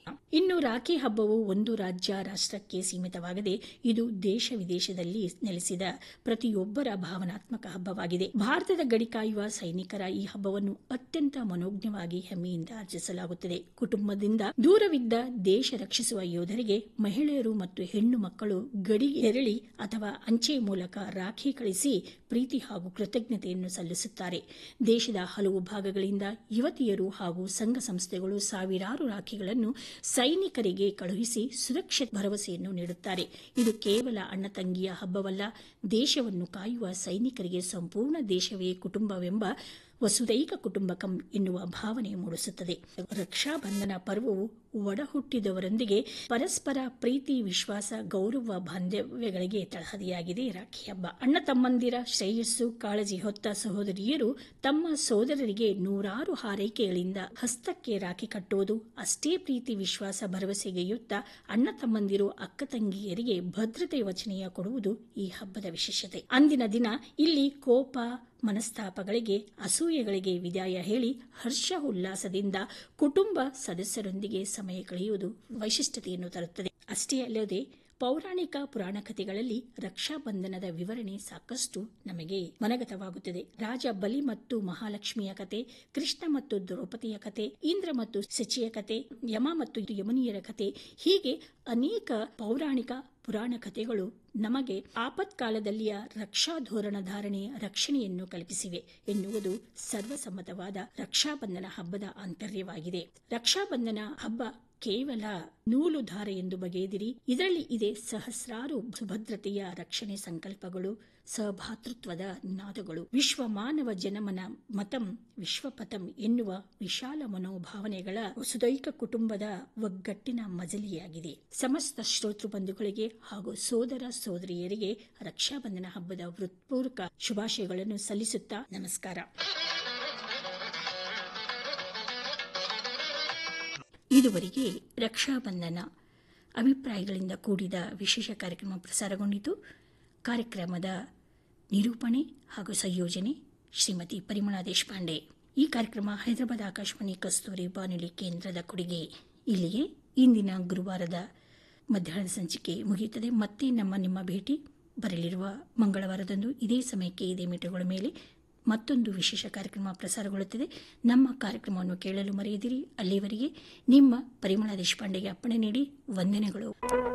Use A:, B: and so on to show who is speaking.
A: ಇನ್ನು ರಾಖಿ ಹಬ್ಬವು ಒಂದು ರಾಜ್ಯ ರಾಷ್ಟ್ರಕ್ಕೆ ಸೀಮಿತವಾಗದೆ ಇದು ದೇಶ ವಿದೇಶದಲ್ಲಿ ನೆಲೆಸಿದ ಪ್ರತಿಯೊಬ್ಬರ ಭಾವನಾತ್ಮಕ ಹಬ್ಬವಾಗಿದೆ ಭಾರತದ ಗಡಿ ಕಾಯುವ ಸೈನಿಕರ ಈ ಹಬ್ಬವನ್ನು ಅತ್ಯಂತ ಮನೋಜ್ಞವಾಗಿ ಹೆಮ್ಮೆಯಿಂದ ಆಚರಿಸಲಾಗುತ್ತದೆ ಕುಟುಂಬದಿಂದ ದೂರವಿದ್ದ ದೇಶ ರಕ್ಷಿಸುವ ಯೋಧರಿಗೆ ಮಹಿಳೆಯರು ಮತ್ತು ಹೆಣ್ಣು ಮಕ್ಕಳು ಗಡಿ ಎರಳಿ ಅಥವಾ ಅಂಚೆ ಮೂಲಕ ರಾಖಿ ಕಳಿಸಿ ಪ್ರೀತಿ ಹಾಗೂ ಕೃತಜ್ಞತೆಯನ್ನು ಸಲ್ಲಿಸುತ್ತಾರೆ ದೇಶದ ಹಲವು ಭಾಗಗಳಿಂದ ಯುವತಿಯರು ಹಾಗೂ ಸಂಘ ಸಂಸ್ಥೆಗಳು ಸಾವಿರಾರು ರಾಖಿಗಳನ್ನು ಸೈನಿಕರಿಗೆ ಕಳುಹಿಸಿ ಸುರಕ್ಷಿತ ಭರವಸೆಯನ್ನು ನೀಡುತ್ತಾರೆ ಇದು ಕೇವಲ ಅಣ್ಣ ತಂಗಿಯ ಹಬ್ಬವಲ್ಲ ದೇಶವನ್ನು ಕಾಯುವ ಸೈನಿಕರಿಗೆ ಸಂಪೂರ್ಣ ದೇಶವೇ ಕುಟುಂಬವೆಂಬ ವಸುದೈಕ ಕುಟುಂಬಕಂ ಎನ್ನುವ ಭಾವನೆ ಮೂಡಿಸುತ್ತದೆ ರಕ್ಷಾಬಂಧನ ಪರ್ವವು ಒಡ ಹುಟ್ಟಿದವರೊಂದಿಗೆ ಪರಸ್ಪರ ಪ್ರೀತಿ ವಿಶ್ವಾಸ ಗೌರವ ಬಾಂಧವ್ಯಗಳಿಗೆ ತಳಹದಿಯಾಗಿದೆ ರಾಖಿ ಹಬ್ಬ ಅಣ್ಣ ತಮ್ಮಂದಿರ ಶ್ರೇಯಸ್ಸು ಕಾಳಜಿ ಹೊತ್ತ ಸಹೋದರಿಯರು ತಮ್ಮ ಸೋದರರಿಗೆ ನೂರಾರು ಹಾರೈಕೆಗಳಿಂದ ಹಸ್ತಕ್ಕೆ ರಾಖಿ ಕಟ್ಟುವುದು ಅಷ್ಟೇ ಪ್ರೀತಿ ವಿಶ್ವಾಸ ಭರವಸೆಗೆಯುತ್ತ ಅಣ್ಣ ತಮ್ಮಂದಿರು ಅಕ್ಕ ತಂಗಿಯರಿಗೆ ಭದ್ರತೆ ವಚನೆಯ ಕೊಡುವುದು ಈ ಹಬ್ಬದ ವಿಶೇಷತೆ ಅಂದಿನ ದಿನ ಇಲ್ಲಿ ಕೋಪ ಮನಸ್ತಾಪಗಳಿಗೆ ಅಸೂಯೆಗಳಿಗೆ ವಿದಾಯ ಹೇಳಿ ಹರ್ಷ ಉಲ್ಲಾಸದಿಂದ ಕುಟುಂಬ ಸದಸ್ಯರೊಂದಿಗೆ ಸಮಯ ಕಳೆಯುವುದು ವೈಶಿಷ್ಟ್ಯತೆಯನ್ನು ತರುತ್ತದೆ ಅಷ್ಟೇ ಅಲ್ಲದೆ ಪೌರಾಣಿಕ ಪುರಾಣ ಕಥೆಗಳಲ್ಲಿ ರಕ್ಷಾಬಂಧನದ ವಿವರಣೆ ಸಾಕಷ್ಟು ನಮಗೆ ಮನಗತವಾಗುತ್ತದೆ ರಾಜ ಬಲಿ ಮತ್ತು ಮಹಾಲಕ್ಷ್ಮಿಯ ಕತೆ ಕೃಷ್ಣ ಮತ್ತು ದ್ರೌಪದಿಯ ಕತೆ ಇಂದ್ರ ಮತ್ತು ಶಚಿಯ ಕತೆ ಯಮ ಮತ್ತು ಯಮುನಿಯರ ಕತೆ ಹೀಗೆ ಅನೇಕ ಪೌರಾಣಿಕ ಪುರಾಣ ಕಥೆಗಳು ನಮಗೆ ಆಪತ್ಕಾಲದಲ್ಲಿಯ ರಕ್ಷಾ ಧೋರಣ ಧಾರಣೆಯ ರಕ್ಷಣೆಯನ್ನು ಕಲ್ಪಿಸಿವೆ ಎನ್ನುವುದು ಸರ್ವಸಮ್ಮತವಾದ ರಕ್ಷಾಬಂಧನ ಹಬ್ಬದ ಆಂತರ್ಯವಾಗಿದೆ ರಕ್ಷಾಬಂಧನ ಹಬ್ಬ ಕೇವಲ ನೂಲು ಧಾರೆ ಎಂದು ಬಗೆದಿರಿ ಇದರಲ್ಲಿ ಇದೆ ಸಹಸ್ರಾರು ಸುಭದ್ರತೆಯ ರಕ್ಷಣೆ ಸಂಕಲ್ಪಗಳು ಸಹಭಾತೃತ್ವದ ನಾದಗಳು ವಿಶ್ವ ಮಾನವ ಜನಮನ ಮತಂ ವಿಶ್ವಪಥಂ ಎನ್ನುವ ವಿಶಾಲ ಮನೋಭಾವನೆಗಳ ಸುದೈಕ ಕುಟುಂಬದ ಒಗ್ಗಟ್ಟಿನ ಮಜಲಿಯಾಗಿದೆ ಸಮಸ್ತ ಶ್ರೋತೃ ಬಂಧುಗಳಿಗೆ ಹಾಗೂ ಸೋದರ ಸೋದರಿಯರಿಗೆ ರಕ್ಷಾಬಂಧನ ಹಬ್ಬದ ಹೃತ್ಪೂರ್ವಕ ಶುಭಾಶಯಗಳನ್ನು ಸಲ್ಲಿಸುತ್ತಾ ನಮಸ್ಕಾರ ಇದುವರೆಗೆ ರಕ್ಷಾಬಂಧನ ಅಭಿಪ್ರಾಯಗಳಿಂದ ಕೂಡಿದ ವಿಶೇಷ ಕಾರ್ಯಕ್ರಮ ಪ್ರಸಾರಗೊಂಡಿತು ಕಾರ್ಯಕ್ರಮದ ನಿರೂಪಣೆ ಹಾಗೂ ಸಂಯೋಜನೆ ಶ್ರೀಮತಿ ಪರಿಮಳಾ ದೇಶಪಾಂಡೆ ಈ ಕಾರ್ಯಕ್ರಮ ಹೈದರಾಬಾದ್ ಆಕಾಶವಾಣಿ ಕಸ್ತೂರಿ ಬಾನುಲಿ ಕೇಂದ್ರದ ಕೊಡುಗೆ ಇಲ್ಲಿಗೆ ಇಂದಿನ ಗುರುವಾರದ ಮಧ್ಯಾಹ್ನದ ಸಂಚಿಕೆ ಮುಗಿಯುತ್ತದೆ ಮತ್ತೆ ನಮ್ಮ ನಿಮ್ಮ ಭೇಟಿ ಬರಲಿರುವ ಮಂಗಳವಾರದಂದು ಇದೇ ಸಮಯಕ್ಕೆ ಇದೇ ಮೀಟರ್ಗಳ ಮೇಲೆ ಮತ್ತೊಂದು ವಿಶೇಷ ಕಾರ್ಯಕ್ರಮ ಪ್ರಸಾರಗೊಳ್ಳುತ್ತದೆ ನಮ್ಮ ಕಾರ್ಯಕ್ರಮವನ್ನು ಕೇಳಲು ಮರೆಯದಿರಿ ಅಲ್ಲಿವರೆಗೆ ನಿಮ್ಮ ಪರಿಮಳ ದೇಶಪಾಂಡೆಗೆ ಅಪ್ಪಣೆ ನೀಡಿ ವಂದನೆಗಳು